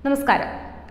നമസ്കാരം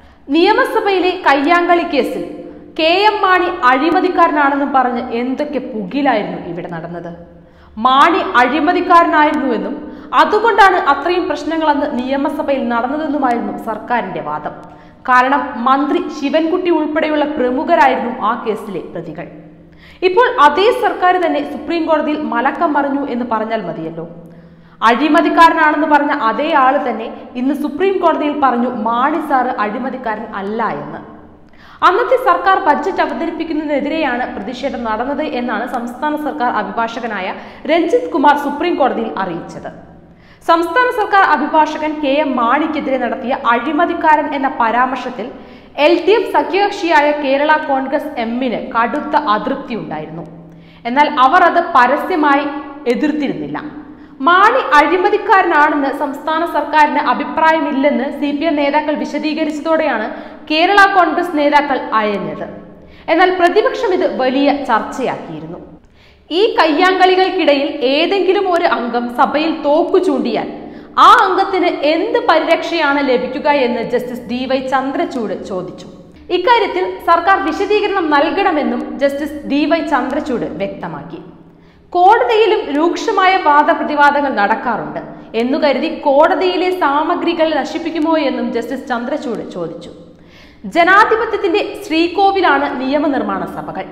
നിയമസഭയിലെ കയ്യാങ്കളി കേസിൽ കെ എം മാണി അഴിമതിക്കാരനാണെന്നും പറഞ്ഞ് എന്തൊക്കെ പുകിലായിരുന്നു ഇവിടെ നടന്നത് മാണി അഴിമതിക്കാരനായിരുന്നുവെന്നും അതുകൊണ്ടാണ് അത്രയും പ്രശ്നങ്ങൾ അന്ന് നിയമസഭയിൽ നടന്നതെന്നുമായിരുന്നു സർക്കാരിന്റെ വാദം കാരണം മന്ത്രി ശിവൻകുട്ടി ഉൾപ്പെടെയുള്ള പ്രമുഖരായിരുന്നു ആ കേസിലെ പ്രതികൾ ഇപ്പോൾ അതേ സർക്കാർ തന്നെ സുപ്രീം കോടതിയിൽ മലക്കം മറിഞ്ഞു എന്ന് പറഞ്ഞാൽ മതിയല്ലോ അഴിമതിക്കാരനാണെന്ന് പറഞ്ഞ അതേ ആള് തന്നെ ഇന്ന് സുപ്രീം കോടതിയിൽ പറഞ്ഞു മാണി സാറ് അഴിമതിക്കാരൻ അല്ല എന്ന് അന്നത്തെ സർക്കാർ ബജറ്റ് അവതരിപ്പിക്കുന്നതിനെതിരെയാണ് പ്രതിഷേധം നടന്നത് എന്നാണ് സംസ്ഥാന സർക്കാർ അഭിഭാഷകനായ രഞ്ജിത് കുമാർ സുപ്രീം കോടതിയിൽ അറിയിച്ചത് സംസ്ഥാന സർക്കാർ അഭിഭാഷകൻ കെ എം മാണിക്കെതിരെ നടത്തിയ അഴിമതിക്കാരൻ എന്ന പരാമർശത്തിൽ എൽ ഡി എഫ് സഖ്യകക്ഷിയായ കേരള കോൺഗ്രസ് എമ്മിന് കടുത്ത അതൃപ്തി ഉണ്ടായിരുന്നു എന്നാൽ അവർ അത് പരസ്യമായി എതിർത്തിരുന്നില്ല മാണി അഴിമതിക്കാരനാണെന്ന് സംസ്ഥാന സർക്കാരിന് അഭിപ്രായമില്ലെന്ന് സി പി എം നേതാക്കൾ വിശദീകരിച്ചതോടെയാണ് കേരള കോൺഗ്രസ് നേതാക്കൾ അയഞ്ഞത് എന്നാൽ പ്രതിപക്ഷം ഇത് വലിയ ചർച്ചയാക്കിയിരുന്നു ഈ കയ്യാങ്കളികൾക്കിടയിൽ ഏതെങ്കിലും ഒരു അംഗം സഭയിൽ തോക്കു ചൂണ്ടിയാൽ ആ അംഗത്തിന് എന്ത് പരിരക്ഷയാണ് ലഭിക്കുക എന്ന് ജസ്റ്റിസ് ഡി വൈ ചന്ദ്രചൂഡ് ചോദിച്ചു ഇക്കാര്യത്തിൽ സർക്കാർ വിശദീകരണം നൽകണമെന്നും ജസ്റ്റിസ് ഡി വൈ ചന്ദ്രചൂഡ് വ്യക്തമാക്കി കോടതിയിലും രൂക്ഷമായ വാദപ്രതിവാദങ്ങൾ നടക്കാറുണ്ട് എന്നു കരുതി കോടതിയിലെ സാമഗ്രികൾ നശിപ്പിക്കുമോ എന്നും ജസ്റ്റിസ് ചന്ദ്രചൂഡ് ചോദിച്ചു ജനാധിപത്യത്തിന്റെ ശ്രീകോവിലാണ് നിയമനിർമ്മാണ സഭകൾ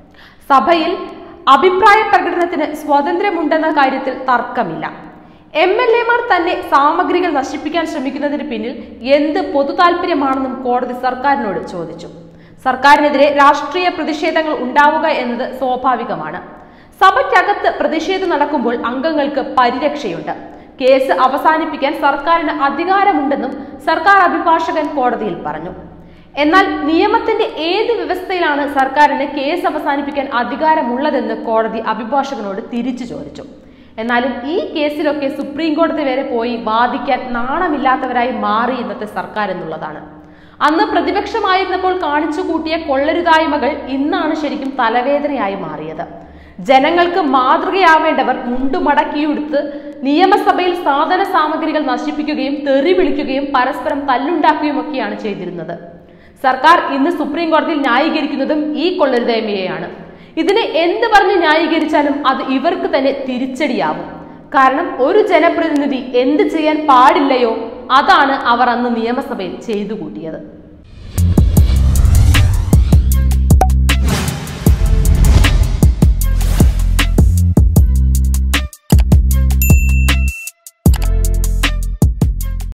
സഭയിൽ അഭിപ്രായ പ്രകടനത്തിന് സ്വാതന്ത്ര്യമുണ്ടെന്ന കാര്യത്തിൽ തർക്കമില്ല എം എൽ എമാർ തന്നെ സാമഗ്രികൾ നശിപ്പിക്കാൻ ശ്രമിക്കുന്നതിന് പിന്നിൽ എന്ത് പൊതു താല്പര്യമാണെന്നും കോടതി സർക്കാരിനോട് ചോദിച്ചു സർക്കാരിനെതിരെ രാഷ്ട്രീയ പ്രതിഷേധങ്ങൾ ഉണ്ടാവുക എന്നത് സ്വാഭാവികമാണ് സഭയ്ക്കകത്ത് പ്രതിഷേധം നടക്കുമ്പോൾ അംഗങ്ങൾക്ക് പരിരക്ഷയുണ്ട് കേസ് അവസാനിപ്പിക്കാൻ സർക്കാരിന് അധികാരമുണ്ടെന്നും സർക്കാർ അഭിഭാഷകൻ കോടതിയിൽ പറഞ്ഞു എന്നാൽ നിയമത്തിന്റെ ഏത് വ്യവസ്ഥയിലാണ് സർക്കാരിന് കേസ് അവസാനിപ്പിക്കാൻ അധികാരമുള്ളതെന്ന് കോടതി അഭിഭാഷകനോട് തിരിച്ചു ചോദിച്ചു എന്നാലും ഈ കേസിലൊക്കെ സുപ്രീം കോടതി വരെ പോയി വാദിക്കാൻ നാണമില്ലാത്തവരായി മാറി ഇന്നത്തെ സർക്കാർ എന്നുള്ളതാണ് അന്ന് പ്രതിപക്ഷമായിരുന്നപ്പോൾ കാണിച്ചു കൂട്ടിയ കൊള്ളരുതായ്മകൾ ഇന്നാണ് ശരിക്കും തലവേദനയായി മാറിയത് ജനങ്ങൾക്ക് മാതൃകയാവേണ്ടവർ മുണ്ടുമടക്കിയെടുത്ത് നിയമസഭയിൽ സാധന സാമഗ്രികൾ നശിപ്പിക്കുകയും തെറി വിളിക്കുകയും പരസ്പരം തല്ലുണ്ടാക്കുകയും ഒക്കെയാണ് ചെയ്തിരുന്നത് സർക്കാർ ഇന്ന് സുപ്രീം കോടതിയിൽ ന്യായീകരിക്കുന്നതും ഈ കൊള്ളരുതായ്മയെയാണ് ഇതിനെ എന്ത് പറഞ്ഞ് ന്യായീകരിച്ചാലും അത് ഇവർക്ക് തന്നെ തിരിച്ചടിയാവും കാരണം ഒരു ജനപ്രതിനിധി എന്ത് ചെയ്യാൻ പാടില്ലയോ അതാണ് അവർ അന്ന് നിയമസഭയിൽ ചെയ്തു കൂട്ടിയത്